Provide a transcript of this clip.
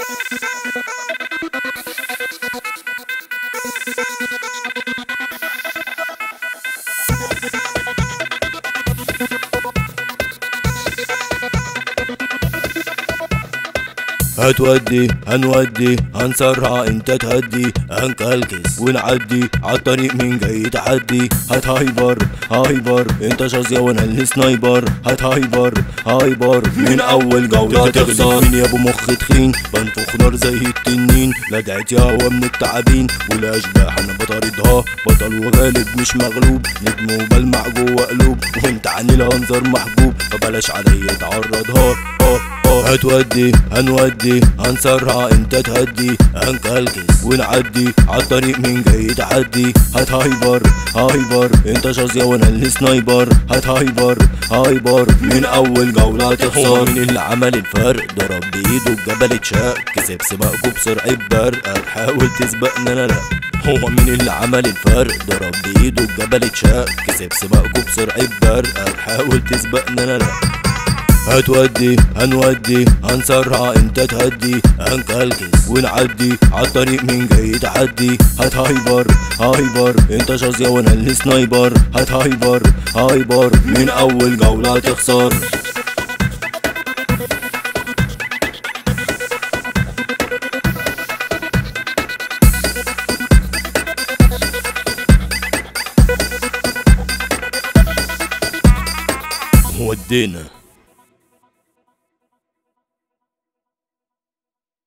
هتودي هنودي هنسرع انت تهدي هنكلكس ونعدي عالطريق مين جاي تحدي هات هايبر هايبر انت شاذية وانا السنايبر هات هايبر هايبر من اول جولة تخسر مين يا ابو مخ تخين بنفخ نار زي التنين لدعت يا هوا من التعابين والاشباح انا بطاردها بطل وغالب مش مغلوب نجم وبلمع جوه قلوب وانت عن الانظار محبوب فبلاش عليا تعرضها اه اه هتودي هنودي هنسرع انت تهدي هنكلكس ونعدي عالطريق مين جاي تحدي هات هايبر هايبر انت شاذية وانا السنايبر هات هايبر هايبر من اول جولة تخسر مين اللي عمل الفرق ضرب بايده الجبل اتشق كسب سباقكوا بسرعة برق هتحاول تسبقنا انا لا هو مين اللي عمل الفرق ضرب بايده الجبل اتشق كسب سباقكوا بسرعة برق هتحاول تسبقنا انا لا هتودي هنودي هنسرع انت تهدي هنكلكس ونعدي عالطريق مين جاي تحدي هات هايبر هايبر انت شاذية وانا السنايبر هات هايبر هايبر من اول جولة تخسر ودينا